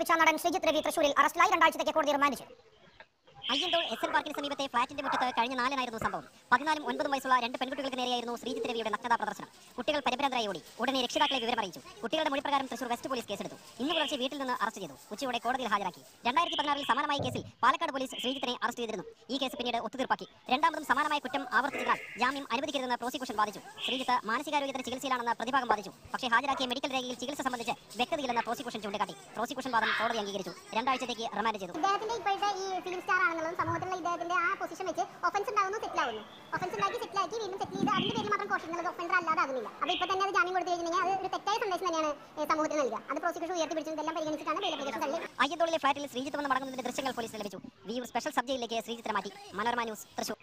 ആരോപിച്ച നടൻ ശ്രീജിത്ത് രവി തൃശൂരിൽ അറസ്റ്റിലായി രണ്ടാഴ്ചത്തേക്ക് കോടതി റിമാൻഡ് ചെയ്തു അയ്യന്തോൾ എസ് എൻ പാർക്കിന് സമീപത്തെ ഫ്ളാറ്റിന്റെ മുറ്റത്ത് കഴിഞ്ഞ നാലിനായിരുന്നു സംഭവം പതിനാലും ഒൻപതും വയസ്സുള്ള രണ്ട് പെൺകുട്ടികൾക്ക് നേരെയായിരുന്നു ശ്രീജിത്ത് രവിയുടെ നഗ്നതാ പ്രദർശനം കുട്ടികൾ പരിഭ്രാന്തരായി ഓടി ഉടനെ രക്ഷിതാക്കളെ വിവരം അറിയിച്ചു കുട്ടികളുടെ മൊഴിപ്രകാരം തൃശൂർ വെസ്റ്റ് പോലീസ് കേസെടുത്തു ഇന്ന് പുലർച്ചെ വീട്ടിൽ നിന്ന് അറസ്റ്റ് ചെയ്തു ഉച്ചയോടെ കോടതിയിൽ ഹാജരാക്കി രണ്ടായിരത്തി പതിനാറിൽ സമാനമായ കേസിൽ പാലക്കാട് പോലീസ് ശ്രീജിത്തിനെ അറസ്റ്റ് ചെയ്തിരുന്നു ഈ കേസ് പിന്നീട് ഒത്തുതീർപ്പാക്കി രണ്ടാമതും സമാനമായ കുറ്റം ആവർത്തിച്ചതിനാൽ ജാമ്യം അനുവദിക്കരുതെന്ന് പ്രോസിക്യൂഷൻ വാദിച്ചു ശ്രീജിത്ത് മാനസികാരോഗ്യത്തിന് ചികിത്സയിലാണെന്ന് പ്രതിഭാഗം വാദിച്ചു പക്ഷേ ഹാജരാക്കിയ മെഡിക്കൽ രേഖയിൽ ചികിത്സ സംബന്ധിച്ച് വ്യക്തതയില്ലെന്ന് പ്രോസിക്യൂഷൻ ചൂണ്ടിക്കാട്ടി പ്രോസിക്യൂഷൻ വാദം കോടതി അംഗീകരിച്ചു രണ്ടാഴ്ചത്തേക്ക് റിമാൻഡ് ചെയ്തു ഇദ്ദേഹത്തിന്റെ ഇപ്പോഴത്തെ ഈ ഫിലിം സ്റ്റാർ ആണെന്നുള്ളതും സമൂഹത്തിലുള്ള ഇദ്ദേഹത്തിന്റെ ആ പൊസിഷൻ വെച്ച് ഒഫൻസ് ഉണ്ടാവുന്നു സെറ്റിൽ ആവുന്നു ഒഫൻസ് ഉണ്ടാക്കി സെറ്റിൽ ആക്കി വീണ്ടും സെറ്റിൽ ചെയ്ത് അതിന്റെ പേരിൽ മാത്രം കോഷിക്കുന്നത് ഒഫൻഡർ അല്ലാതെ ആകുന്നില്ല അപ്പൊ ഇപ്പൊ തന്നെ അത് ജാമ്യം കൊടുത്തു കഴിഞ്ഞാൽ അത് ഒരു തെറ്റായ സന്ദേശം തന്നെയാണ് ഏഹ്, സമൂഹത്തിന് നൽകുക അത് പ്രോസിക്യൂഷൻ ഉയർത്തിപ്പിടിച്ചു ഇതെല്ലാം പരിഗണിച്ചിട്ടാണ് ബെയിൽ അപ്ലിക്കേഷൻ തള്ളി അയ്യന്തോളിലെ ഫ്ളാറ്റിൽ ശ്രീജിത്ത് വന്ന് മടങ്ങുന്നതിന്റെ ദൃശ്യങ്ങൾ പോലീസിന് ലഭിച്ചു വിയൂർ സ്പെഷ്യൽ സബ് ജയിലിലേക്ക് ശ്രീജിത്തിനെ മാറ്റി Manorama news Thrissur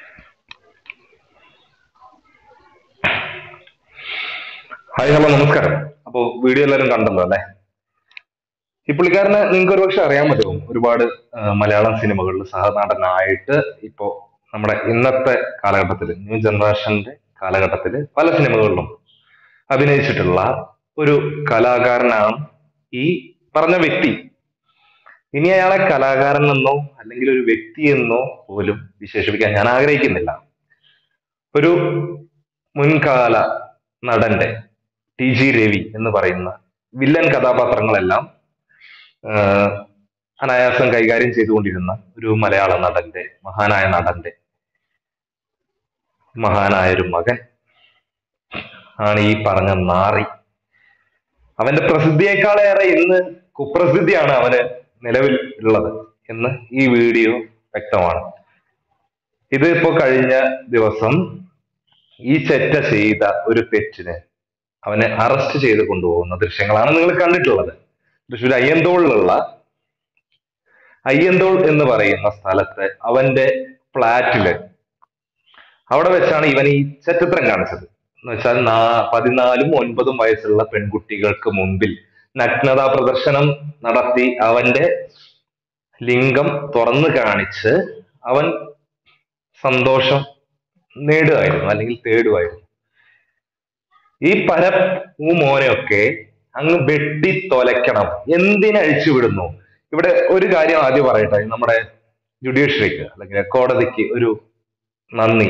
hi hello നമസ്കാരം അപ്പോ വീഡിയോ എല്ലാവരും കണ്ടല്ലോ അല്ലെ ഈ പുള്ളിക്കാരനെ നിങ്ങൾക്ക് ഒരുപക്ഷെ അറിയാൻ പറ്റും ഒരുപാട് ആ, മലയാളം സിനിമകളിൽ സഹനടനായിട്ട് ഇപ്പോ നമ്മുടെ ഇന്നത്തെ കാലഘട്ടത്തിൽ ന്യൂ ജനറേഷന്റെ കാലഘട്ടത്തിൽ പല സിനിമകളിലും അഭിനയിച്ചിട്ടുള്ള ഒരു കലാകാരനാണ് ഈ പറഞ്ഞ വ്യക്തി ഇനി അയാളെ കലാകാരൻ എന്നോ അല്ലെങ്കിൽ ഒരു വ്യക്തി എന്നോ പോലും വിശേഷിപ്പിക്കാൻ ഞാൻ ആഗ്രഹിക്കുന്നില്ല ഒരു മുൻകാല നടന്റെ ടി ജി രവി എന്ന് പറയുന്ന വില്ലൻ കഥാപാത്രങ്ങളെല്ലാം ആഹ്, അനായാസം കൈകാര്യം ചെയ്തുകൊണ്ടിരുന്ന ഒരു മലയാള നടന്റെ മഹാനായ നടന്റെ മഹാനായ ഒരു മകൻ ആണ് ഈ പറഞ്ഞ നാറി അവന്റെ പ്രസിദ്ധിയേക്കാളേറെ ഇന്ന് കുപ്രസിദ്ധിയാണ് അവന് നിലവിൽ ഉള്ളത് എന്ന് ഈ വീഡിയോ വ്യക്തമാണ് ഇത് ഇപ്പോ കഴിഞ്ഞ ദിവസം ഈ ചെറ്റ ചെയ്ത ഒരു തെറ്റിന് അവനെ അറസ്റ്റ് ചെയ്ത് കൊണ്ടുപോകുന്ന ദൃശ്യങ്ങളാണ് നിങ്ങൾ കണ്ടിട്ടുള്ളത് തൃശ്ശൂർ അയ്യന്തോളിലുള്ള അയ്യന്തോൾ എന്ന് പറയുന്ന സ്ഥലത്ത് അവന്റെ ഫ്ലാറ്റില് അവിടെ വെച്ചാണ് ഇവൻ ഈ ചെറ്റത്രം കാണിച്ചത് എന്ന് വെച്ചാൽ നാ പതിനാലും ഒൻപതും വയസ്സുള്ള പെൺകുട്ടികൾക്ക് മുമ്പിൽ നഗ്നതാ പ്രദർശനം നടത്തി അവന്റെ ലിംഗം തുറന്നു കാണിച്ച് അവൻ സന്തോഷം നേടുമായിരുന്നു അല്ലെങ്കിൽ തേടുമായിരുന്നു ഈ പര മോനെയൊക്കെ അങ്ങ് വെട്ടി തൊലയ്ക്കണം എന്തിനഴിച്ചു വിടുന്നു ഇവിടെ ഒരു കാര്യം ആദ്യം പറയട്ടെ നമ്മുടെ ജുഡീഷ്യറിക്ക് അല്ലെങ്കിൽ കോടതിക്ക് ഒരു നന്ദി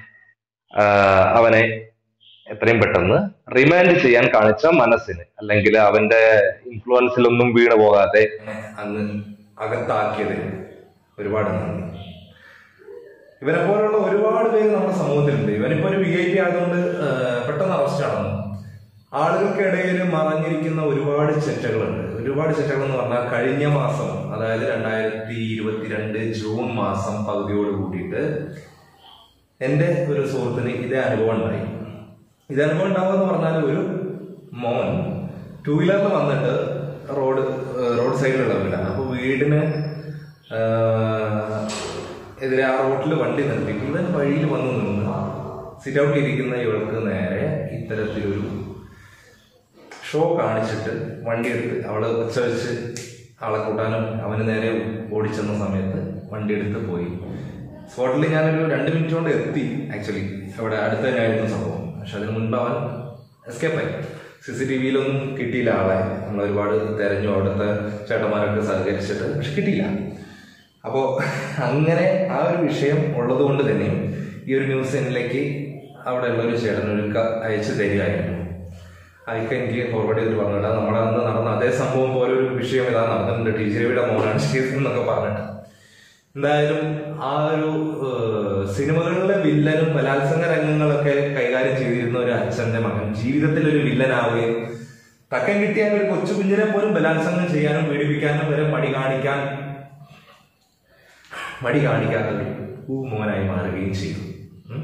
ആഹ് അവനെ എത്രയും പെട്ടെന്ന് റിമാൻഡ് ചെയ്യാൻ കാണിച്ച മനസ്സിന് അല്ലെങ്കിൽ അവന്റെ ഇൻഫ്ലുവൻസിലൊന്നും വീണു പോകാതെ അന്ന് അകത്താക്കിയതിന് ഒരുപാട് നന്ദി ഇവനെ പോലുള്ള ഒരുപാട് പേര് നമ്മുടെ സമൂഹത്തിലുണ്ട് ഇവനിപ്പോ ഒരു വി ഐ പി ആയതുകൊണ്ട് ആ, പെട്ടെന്ന് അറസ്റ്റ് നടന്നു ആളുകൾക്കിടയിൽ മറഞ്ഞിരിക്കുന്ന ഒരുപാട് ചെറ്റകളുണ്ട് ഒരുപാട് ചെറ്റകൾ എന്ന് പറഞ്ഞാൽ കഴിഞ്ഞ മാസം അതായത് രണ്ടായിരത്തി ഇരുപത്തിരണ്ട് ജൂൺ മാസം പകുതിയോട് കൂടിയിട്ട് എൻ്റെ ഒരു സുഹൃത്തിന് ഇതേ അനുഭവം ഉണ്ടായി ഇതേ അനുഭവം ഉണ്ടാവുക എന്ന് പറഞ്ഞാൽ ഒരു മോൻ ടൂ വീലറിൽ വന്നിട്ട് റോഡ് ഏഹ് റോഡ് സൈഡിലുള്ള വീടാണ് അപ്പോൾ വീടിന് ഏഹ് എതിരെ ആ റോഡിൽ വണ്ടി നിർത്തിയിട്ട് ഇവൻ വഴിയിൽ വന്ന് നിന്ന് സിറ്റ് ഔട്ടിൽ ഇരിക്കുന്ന ഇവൾക്ക് നേരെ ഇത്തരത്തിലൊരു ഷോ കാണിച്ചിട്ട് വണ്ടി എടുത്ത് അവള് ഉച്ച വെച്ച് ആളെ കൂട്ടാനും അവന് നേരെ ഓടിച്ചെന്ന സമയത്ത് വണ്ടി എടുത്ത് പോയി സ്പോട്ടിൽ ഞാനൊരു രണ്ട് മിനിറ്റ് കൊണ്ട് എത്തി ആക്ച്വലി അവിടെ അടുത്ത് തന്നെയായിരുന്നു സംഭവം പക്ഷെ അതിന് മുൻപ് അവൻ എസ്കേപ്പ് ആയി സി സി ടി വിയിലൊന്നും കിട്ടിയില്ല ആളെ നമ്മൾ ഒരുപാട് തെരഞ്ഞു അവിടുത്തെ ചേട്ടന്മാരൊക്കെ സഹകരിച്ചിട്ട് പക്ഷെ കിട്ടിയില്ല അപ്പോൾ അങ്ങനെ ആ ഒരു വിഷയം ഉള്ളത് കൊണ്ട് തന്നെ ഈ ഒരു ന്യൂസ് എന്നിലേക്ക് അവിടെ ഉള്ള ഒരു ചേട്ടൻ ഒരു ക- അയച്ചു തരികയായിരുന്നു അതൊക്കെ എനിക്ക് ഫോർവേഡ് ചെയ്തിട്ട് പറഞ്ഞിട്ട് നമ്മുടെ അന്ന് നടന്ന അതേ സംഭവം പോലെ ഒരു വിഷയം ഇതാ നടന്നിട്ടുണ്ട് ടി ജി രവിയുടെ മോനാണ് ചെയ്തതെന്നൊക്കെ പറഞ്ഞിട്ട് എന്തായാലും ആ ഒരു ഏഹ്, സിനിമകളിലെ വില്ലനും ബലാത്സംഗ രംഗങ്ങളൊക്കെ കൈകാര്യം ചെയ്തിരുന്ന ഒരു അച്ഛന്റെ മകൻ ജീവിതത്തിൽ ഒരു വില്ലനാവുകയും തക്കം കിട്ടിയാൽ ഒരു കൊച്ചു കുഞ്ഞിനെ പോലും ബലാത്സംഗം ചെയ്യാനും പീഡിപ്പിക്കാനും വരെ മടി കാണിക്കാൻ മടി കാണിക്കാത്ത ഒരു പൂമോനായി മാറുകയും ചെയ്തു ഉം.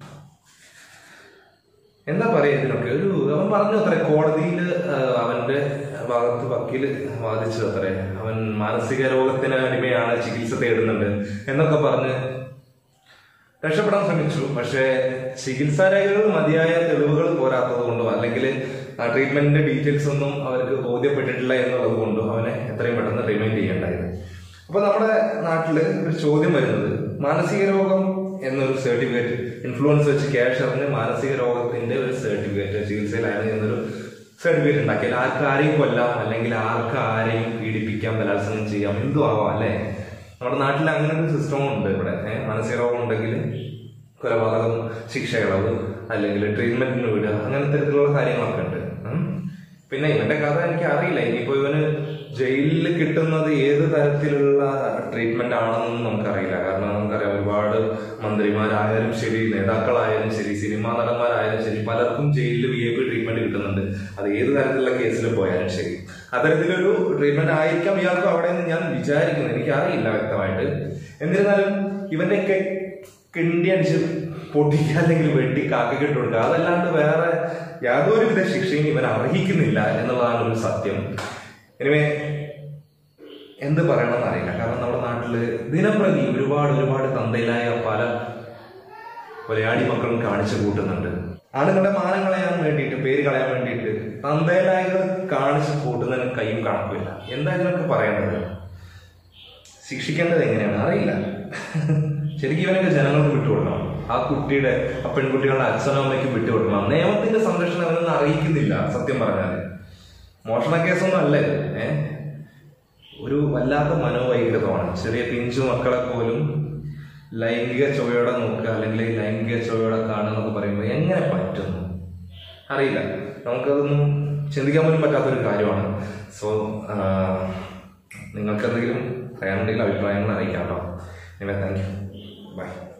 എന്താ പറയാ ഇതിനൊക്കെ ഒരു അവൻ പറഞ്ഞു അത്ര കോടതിയിൽ അവന്റെ ഭാഗത്ത് വക്കീല് വാദിച്ചു അത്രേ അവൻ മാനസിക രോഗത്തിന് അടിമയാണ് ചികിത്സ തേടുന്നുണ്ട് എന്നൊക്കെ പറഞ്ഞ് രക്ഷപ്പെടാൻ ശ്രമിച്ചു പക്ഷേ ചികിത്സാ രേഖകൾ മതിയായ തെളിവുകൾ പോരാത്തത് കൊണ്ടോ അല്ലെങ്കിൽ ആ ട്രീറ്റ്മെന്റിന്റെ ഡീറ്റെയിൽസ് ഒന്നും അവർക്ക് ബോധ്യപ്പെട്ടിട്ടില്ല എന്നുള്ളത് കൊണ്ടോ അവനെ എത്രയും പെട്ടെന്ന് റിമൈൻഡ് ചെയ്യേണ്ടായിരുന്നു അപ്പൊ നമ്മുടെ നാട്ടില് ഒരു ചോദ്യം വരുന്നത് മാനസിക രോഗം എന്നൊരു സർട്ടിഫിക്കറ്റ് ഇൻഫ്ലുവൻസ് വെച്ച് ക്യാഷ് അറിഞ്ഞ് മാനസിക രോഗത്തിന്റെ ഒരു സർട്ടിഫിക്കറ്റ് ചികിത്സയിലാണ് എന്നൊരു സർട്ടിഫിക്കറ്റ് ഉണ്ടാക്കിയാൽ ആർക്ക് ആരെയും കൊല്ലാം അല്ലെങ്കിൽ ആർക്ക് ആരെയും പീഡിപ്പിക്കാം ബലാത്സംഗം ചെയ്യാം എന്തും ആവാം അല്ലേ നമ്മുടെ നാട്ടിൽ അങ്ങനെ ഒരു സിസ്റ്റം ഉണ്ട് ഇവിടെ ഏഹ് മാനസിക രോഗം ഉണ്ടെങ്കിൽ കൊലപാതകം ശിക്ഷ ഇളവ് അല്ലെങ്കിൽ ട്രീറ്റ്മെന്റിന് വിടുക അങ്ങനെ തരത്തിലുള്ള കാര്യങ്ങളൊക്കെ ഉണ്ട് ഉം. പിന്നെ ഇവന്റെ കഥ എനിക്ക് അറിയില്ല ഇനിയിപ്പോ ഇവന് ജയിലിൽ കിട്ടുന്നത് ഏത് തരത്തിലുള്ള ട്രീറ്റ്മെന്റ് ആണെന്നൊന്നും നമുക്കറിയില്ല കാരണം നമുക്കറിയാം ഒരുപാട് മന്ത്രിമാരായാലും ശരി നേതാക്കളായാലും ശരി സിനിമാ നടന്മാരായാലും ശരി പലർക്കും ജയിലിൽ വി ഐ പി ട്രീറ്റ്മെന്റ് കിട്ടുന്നുണ്ട് അത് ഏത് തരത്തിലുള്ള കേസിൽ പോയാലും ശരി അത്തരത്തിലൊരു ട്രീറ്റ്മെന്റ് ആയിരിക്കാം ഇയാൾക്കും അവിടെ നിന്ന് ഞാൻ വിചാരിക്കുന്നു എനിക്ക് അറിയില്ല വ്യക്തമായിട്ട് എന്നിരുന്നാലും ഇവന്റെയൊക്കെ കിണ്ടി അടിച്ച് പൊട്ടിക്കുക അല്ലെങ്കിൽ വെട്ടി കാക്കയ്ക്ക് ഇട്ട് കൊടുക്കുക അതല്ലാണ്ട് വേറെ യാതൊരുവിധ ശിക്ഷയും ഇവൻ അർഹിക്കുന്നില്ല എന്നുള്ളതാണ് ഒരു സത്യം എനിവേ എന്ത് പറയണമെന്ന് അറിയില്ല കാരണം നമ്മുടെ നാട്ടില് ദിനപ്രതി ഒരുപാട് ഒരുപാട് തന്തയിലായ പല കൊലയാടി മക്കളും കാണിച്ചു കൂട്ടുന്നുണ്ട് ആളുകളുടെ മാനം കളയാൻ വേണ്ടിയിട്ട് പേര് കളയാൻ വേണ്ടിയിട്ട് തന്തയിലായകൾ കാണിച്ചു കൂട്ടുന്നതിന് കൈയും കണക്കുമില്ല എന്താ ഇതിനൊക്കെ പറയേണ്ടത് ശിക്ഷിക്കേണ്ടത് എങ്ങനെയാണ് അറിയില്ല ശരിക്കും ഇവനൊക്കെ ജനങ്ങൾക്ക് വിട്ടുകൊടുക്കണം ആ കുട്ടിയുടെ ആ പെൺകുട്ടികളുടെ അച്ഛനും അമ്മയ്ക്കും വിട്ടുകൊടുക്കണം നിയമത്തിന്റെ സംരക്ഷണം അവനൊന്നും അറിയിക്കുന്നില്ല സത്യം പറഞ്ഞാല് മോഷണ കേസൊന്നും അല്ലേ ഏ ഒരു വല്ലാത്ത മനോവൈകൃതമാണ് ചെറിയ പിഞ്ചു മക്കളെ പോലും ലൈംഗിക ചുവയോടെ നോക്കുക അല്ലെങ്കിൽ ലൈംഗിക ചുവയോടെ കാണുക എന്നൊക്കെ പറയുമ്പോൾ എങ്ങനെ പറ്റുന്നു അറിയില്ല നമുക്കതൊന്നും ചിന്തിക്കാൻ പോലും പറ്റാത്തൊരു കാര്യമാണ് സോ നിങ്ങൾക്ക് എന്തെങ്കിലും പറയാനുണ്ടെങ്കിൽ അഭിപ്രായങ്ങൾ അറിയിക്കാം കേട്ടോ താങ്ക് യു ബൈ